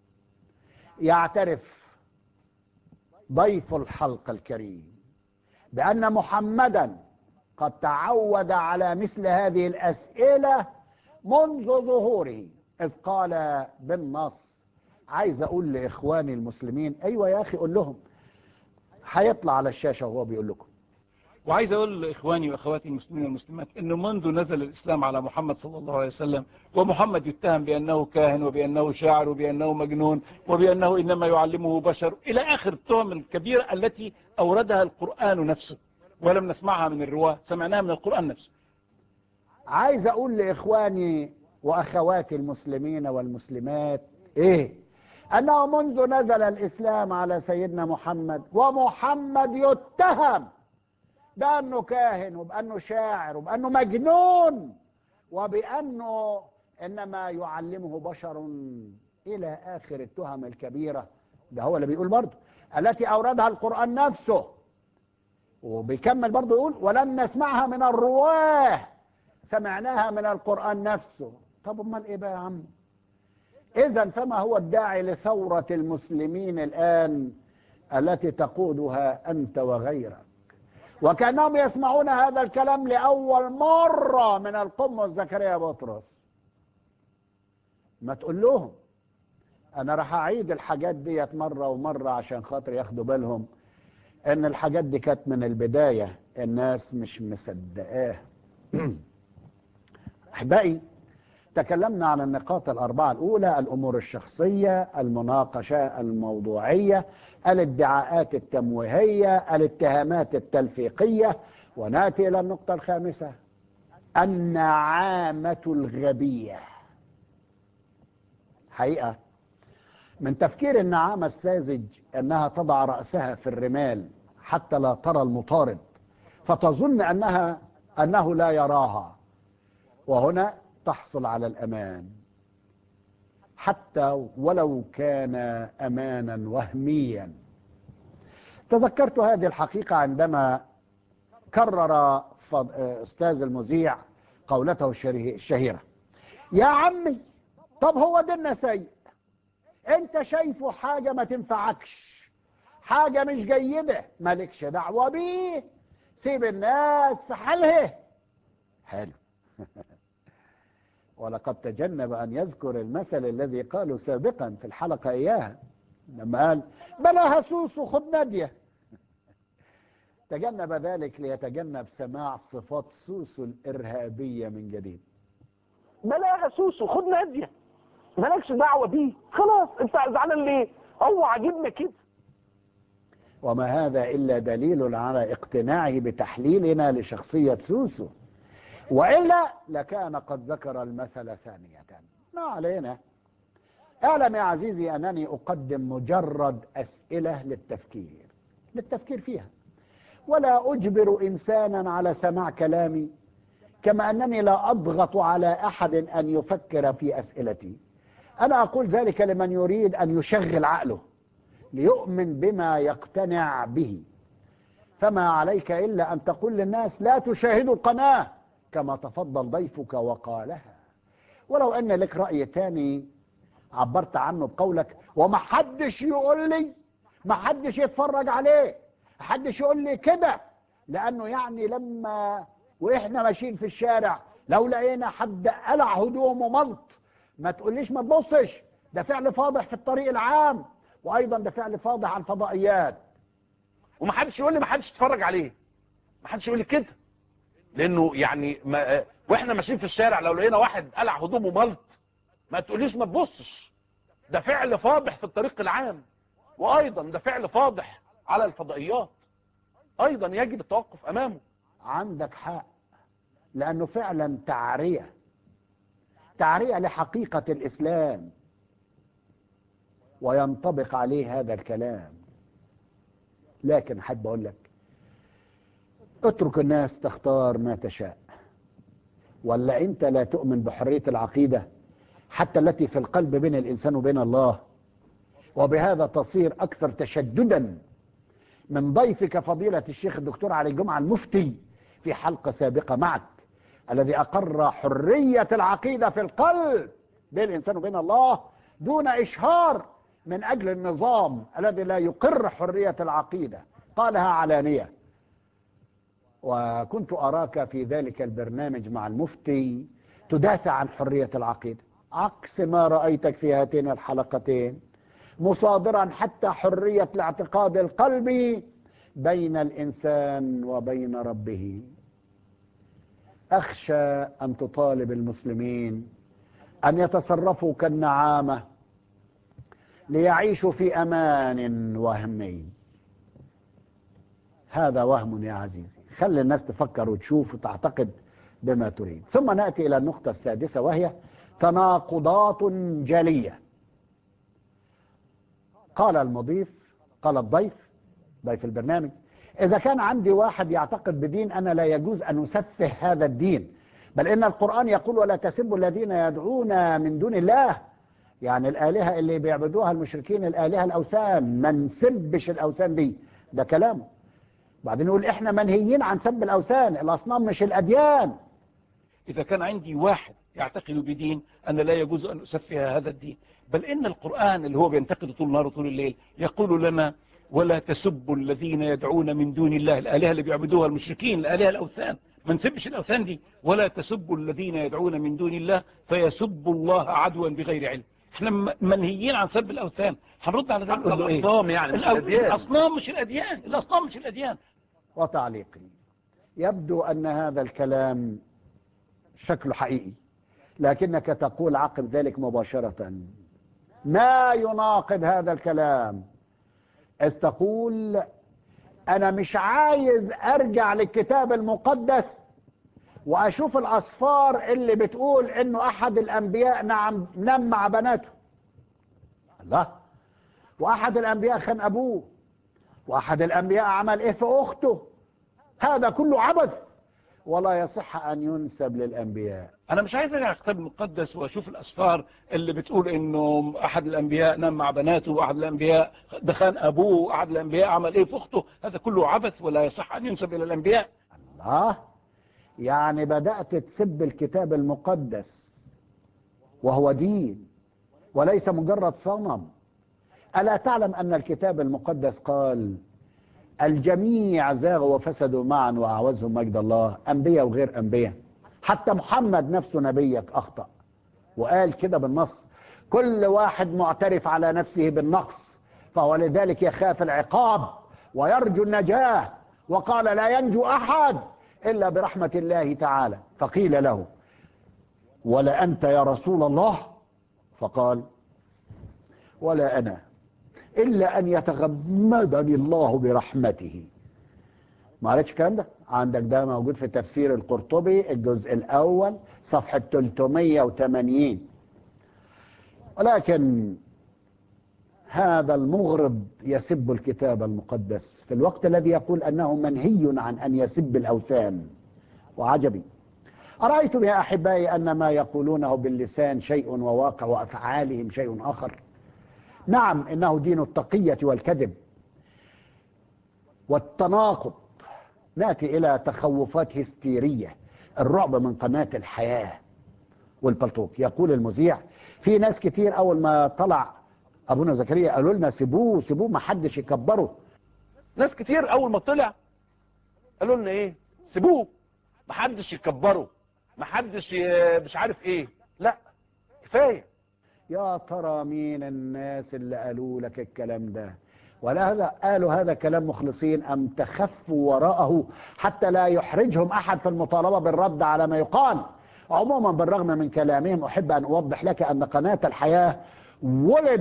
يعترف ضيف الحلقة الكريم بأن محمدا قد تعود على مثل هذه الأسئلة منذ ظهوره إذ قال بالنص عايز أقول لإخواني المسلمين أيوة يا أخي قول لهم هيطلع على الشاشة وهو بيقول لكم وعايز اقول لاخواني واخواتي المسلمين والمسلمات انه منذ نزل الاسلام على محمد صلى الله عليه وسلم ومحمد يتهم بانه كاهن وبانه شاعر وبانه مجنون وبانه انما يعلمه بشر الى اخر التهم الكبيره التي اوردها القران نفسه ولم نسمعها من الرواه سمعناها من القران نفسه عايز أقول لإخواني وأخواتي المسلمين والمسلمات إيه أنه منذ نزل الإسلام على سيدنا محمد ومحمد يتهم بأنه كاهن وبأنه شاعر وبأنه مجنون وبأنه إنما يعلمه بشر إلى آخر التهم الكبيرة ده هو اللي بيقول برضه التي أوردها القرآن نفسه وبيكمل برضه يقول ولم نسمعها من الرواه سمعناها من القرآن نفسه طب امال ايه بقى يا عم اذا فما هو الداعي لثورة المسلمين الآن التي تقودها أنت وغيرك وكأنهم يسمعون هذا الكلام لأول مرة من القمة زكريا بطرس ما تقول لهم أنا راح أعيد الحاجات ديت مرة ومرة عشان خاطر ياخدوا بالهم إن الحاجات دي كانت من البداية الناس مش مصدقاه أحبائي تكلمنا عن النقاط الأربعة الأولى الأمور الشخصية المناقشة الموضوعية الادعاءات التمويهية الاتهامات التلفيقية ونأتي إلى النقطة الخامسة النعامة الغبية حقيقة من تفكير النعامة الساذج أنها تضع رأسها في الرمال حتى لا ترى المطارد فتظن أنها أنه لا يراها وهنا تحصل على الأمان حتى ولو كان أمانا وهميا تذكرت هذه الحقيقة عندما كرر فض... أستاذ المذيع قولته الشره- الشهيرة يا عمي طب هو ديننا سيء انت شايفه حاجة ما تنفعكش حاجة مش جيدة مالكش دعوة بيه سيب الناس في حالها حلو ولقد تجنب أن يذكر المثل الذي قاله سابقا في الحلقة إياها لما قال بلاها سوس وخد نادية تجنب ذلك ليتجنب سماع صفات سوس الإرهابية من جديد بلاها سوسو خد ناديه مالكش دعوه بيه خلاص انت زعلان ليه هو عاجبنا كده وما هذا إلا دليل على اقتناعه بتحليلنا لشخصية سوسو وإلا لكان قد ذكر المثل ثانية ما علينا اعلم يا عزيزي أنني أقدم مجرد أسئلة للتفكير للتفكير فيها ولا أجبر إنسانا على سماع كلامي كما أنني لا أضغط على أحد أن يفكر في أسئلتي أنا أقول ذلك لمن يريد أن يشغل عقله ليؤمن بما يقتنع به فما عليك إلا أن تقول للناس لا تشاهدوا القناة كما تفضل ضيفك وقالها ولو أن لك رأي تاني عبرت عنه بقولك وما حدش يقول لي ما حدش يتفرج عليه حدش يقول لي كده لأنه يعني لما وإحنا ماشيين في الشارع لو لقينا حد قلع هدومه ملط ما تقوليش ما تبصش ده فعل فاضح في الطريق العام وايضا ده فعل فاضح على الفضائيات ومحدش يقول لي محدش يتفرج عليه محدش يقول لي كده لانه يعني ما واحنا ماشيين في الشارع لو لقينا واحد قلع هدومه ملط ما تقوليش ما تبصش ده فعل فاضح في الطريق العام وايضا ده فعل فاضح على الفضائيات ايضا يجب التوقف امامه عندك حق لأنه فعلا تعرية تعرية لحقيقة الإسلام وينطبق عليه هذا الكلام لكن أحب أقول لك اترك الناس تختار ما تشاء ولا أنت لا تؤمن بحرية العقيدة حتى التي في القلب بين الإنسان وبين الله وبهذا تصير أكثر تشددا من ضيفك فضيلة الشيخ الدكتور علي جمعة المفتي في حلقة سابقة معك الذي أقر حرية العقيدة في القلب بين الإنسان وبين الله دون إشهار من أجل النظام الذي لا يقر حرية العقيدة قالها علانية وكنت أراك في ذلك البرنامج مع المفتي تدافع عن حرية العقيدة عكس ما رأيتك في هاتين الحلقتين مصادرا حتى حرية الاعتقاد القلبي بين الإنسان وبين ربه أخشى أن تطالب المسلمين أن يتصرفوا كالنعامة ليعيشوا في أمان وهمي هذا وهم يا عزيزي خلي الناس تفكر وتشوف وتعتقد بما تريد ثم نأتي إلى النقطة السادسة وهي تناقضات جلية قال المضيف قال الضيف ضيف البرنامج إذا كان عندي واحد يعتقد بدين أنا لا يجوز أن أسفه هذا الدين بل إن القرآن يقول ولا تسبوا الذين يدعون من دون الله يعني الآلهة اللي بيعبدوها المشركين الآلهة الأوثان ما نسبش الأوثان دي ده كلامه بعدين يقول إحنا منهيين عن سب الأوثان الأصنام مش الأديان إذا كان عندي واحد يعتقد بدين أن لا يجوز أن أسفه هذا الدين بل إن القرآن اللي هو بينتقد طول النهار وطول الليل يقول لنا ولا تسبوا الذين يدعون من دون الله الآلهة اللي بيعبدوها المشركين الآلهة الأوثان ما نسبش الأوثان دي ولا تسبوا الذين يدعون من دون الله فيسبوا الله عدوا بغير علم احنا م- منهيين عن سب الأوثان هنرد على ده نقول له إيه؟ الأصنام يعني مش الأو- الأديان. الأصنام مش الأديان الأصنام مش الأديان وتعليقي يبدو أن هذا الكلام شكله حقيقي لكنك تقول عقب ذلك مباشرة ما يناقض هذا الكلام إذ تقول أنا مش عايز أرجع للكتاب المقدس وأشوف الأصفار اللي بتقول إنه أحد الأنبياء نعم نام مع بناته الله وأحد الأنبياء خان أبوه وأحد الأنبياء عمل إيه في أخته هذا كله عبث ولا يصح أن ينسب للأنبياء انا مش عايز ارجع الكتاب المقدس واشوف الاسفار اللي بتقول انه احد الانبياء نام مع بناته واحد الانبياء دخان ابوه واحد الانبياء عمل ايه في اخته هذا كله عبث ولا يصح ان ينسب الى الانبياء الله يعني بدأت تسب الكتاب المقدس وهو دين وليس مجرد صنم ألا تعلم أن الكتاب المقدس قال الجميع زاغوا وفسدوا معا وأعوزهم مجد الله أنبياء وغير أنبياء حتى محمد نفسه نبيك أخطأ وقال كده بالنص كل واحد معترف على نفسه بالنقص فهو لذلك يخاف العقاب ويرجو النجاة وقال لا ينجو أحد إلا برحمة الله تعالى فقيل له ولا أنت يا رسول الله فقال ولا أنا إلا أن يتغمدني الله برحمته ما قريتش الكلام ده عندك ده موجود في تفسير القرطبي الجزء الأول صفحة 380 ولكن هذا المغرض يسب الكتاب المقدس في الوقت الذي يقول أنه منهي عن أن يسب الأوثان وعجبي أرأيتم يا أحبائي أن ما يقولونه باللسان شيء وواقع وأفعالهم شيء آخر نعم إنه دين التقية والكذب والتناقض نأتي إلى تخوفات هستيرية الرعب من قناة الحياة والبلطوك يقول المذيع في ناس كتير أول ما طلع أبونا زكريا قالوا لنا سيبوه سيبوه ما حدش يكبره ناس كتير اول ما طلع قالوا لنا ايه سيبوه محدش يكبره محدش ي- مش عارف ايه لا كفايه يا ترى مين الناس اللي قالوا لك الكلام ده ولا هذا قالوا هذا كلام مخلصين أم تخفوا وراءه حتى لا يحرجهم أحد في المطالبة بالرد على ما يقال عموما بالرغم من كلامهم أحب أن أوضح لك أن قناة الحياة ولدت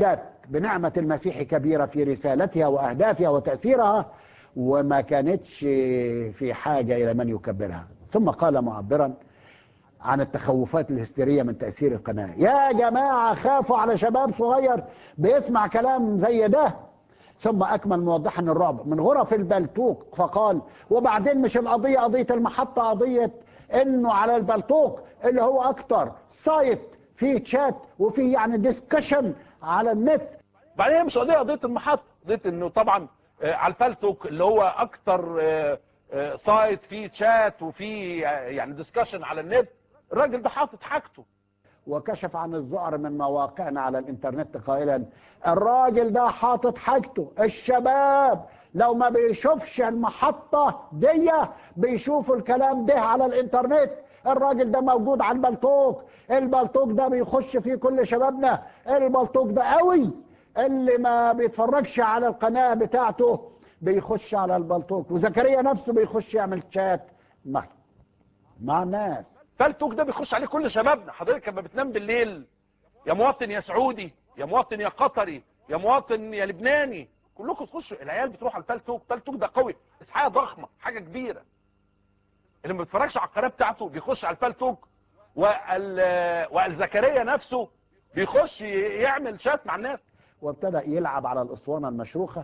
بنعمة المسيح كبيرة في رسالتها وأهدافها وتأثيرها وما كانتش في حاجة إلى من يكبرها ثم قال معبرا عن التخوفات الهستيرية من تأثير القناة يا جماعة خافوا على شباب صغير بيسمع كلام زي ده ثم أكمل موضحا الرعب من غرف البلتوك فقال وبعدين مش القضية قضية المحطة قضية إنه على البلتوك اللي هو أكتر سايت فيه تشات وفيه يعني ديسكشن على النت بعدين هي مش قضيه قضيه المحطه قضيه انه طبعا آه، على الفالتوك اللي هو اكتر آه، آه، سايت فيه تشات وفيه آه، يعني ديسكشن على النت الراجل ده حاطط حاجته وكشف عن الذعر من مواقعنا على الانترنت قائلا الراجل ده حاطط حاجته الشباب لو ما بيشوفش المحطة دي بيشوفوا الكلام ده على الانترنت الراجل ده موجود على البلتوك البلتوك ده بيخش فيه كل شبابنا البلتوك ده قوي اللي ما بيتفرجش على القناة بتاعته بيخش على البلتوك وزكريا نفسه بيخش يعمل شات مع مع الناس فالتوك ده بيخش عليه كل شبابنا حضرتك لما بتنام بالليل يا مواطن يا سعودي يا مواطن يا قطري يا مواطن يا لبناني كلكم تخشوا العيال بتروح على الفالتوك الفالتوك ده قوي بس حاجه ضخمه حاجه كبيره اللي ما بيتفرجش على القناه بتاعته بيخش على الفالتوك وال وال زكريا نفسه بيخش يعمل شات مع الناس وابتدأ يلعب على الأسطوانة المشروخة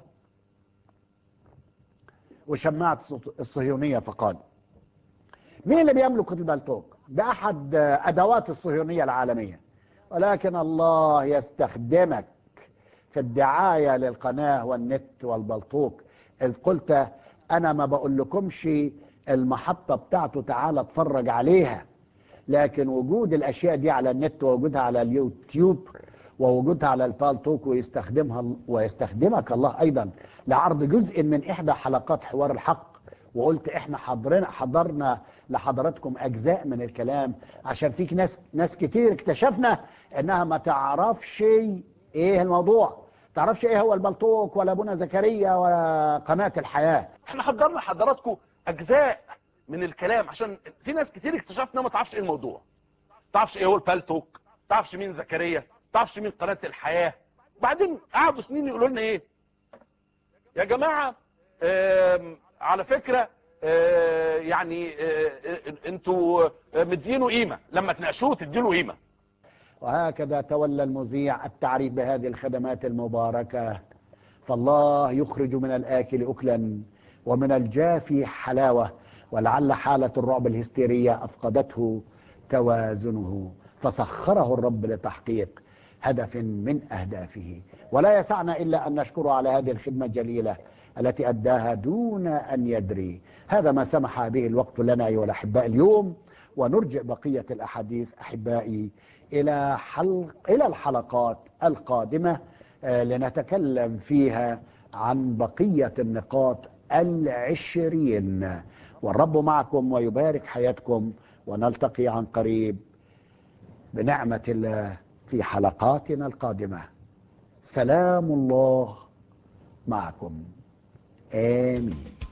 وشماعة الص- الصهيونية فقال مين اللي بيملك البلتوك ده أحد أدوات الصهيونية العالمية ولكن الله يستخدمك في الدعاية للقناة والنت والبلتوك إذ قلت أنا ما بقول لكمش المحطة بتاعته تعالى اتفرج عليها لكن وجود الاشياء دي على النت ووجودها على اليوتيوب ووجودها على البالتوك ويستخدمها ويستخدمك الله ايضا لعرض جزء من احدى حلقات حوار الحق وقلت احنا حضرنا حضرنا لحضراتكم اجزاء من الكلام عشان فيك ناس ناس كتير اكتشفنا انها ما تعرفش ايه الموضوع تعرفش ايه هو البلتوك ولا ابونا زكريا ولا قناه الحياه احنا حضرنا حضراتكم اجزاء من الكلام عشان في ناس كتير اكتشفنا ما تعرفش ايه الموضوع ما تعرفش ايه هو البالتوك ما تعرفش مين زكريا ما تعرفش مين قناه الحياه بعدين قعدوا سنين يقولوا لنا ايه يا جماعه آم، على فكره آه، يعني آه، آه، انتوا آه، مدينه قيمه لما تناقشوه تديله قيمه وهكذا تولى المذيع التعريف بهذه الخدمات المباركة فالله يخرج من الآكل أكلا ومن الجافي حلاوة ولعل حالة الرعب الهستيرية أفقدته توازنه فسخره الرب لتحقيق هدف من أهدافه ولا يسعنا إلا أن نشكره على هذه الخدمة الجليلة التي أداها دون أن يدري هذا ما سمح به الوقت لنا أيها الأحباء اليوم ونرجع بقية الأحاديث أحبائي إلى حلق إلى الحلقات القادمة آه، لنتكلم فيها عن بقية النقاط العشرين والرب معكم ويبارك حياتكم ونلتقي عن قريب بنعمة الله في حلقاتنا القادمة سلام الله معكم آمين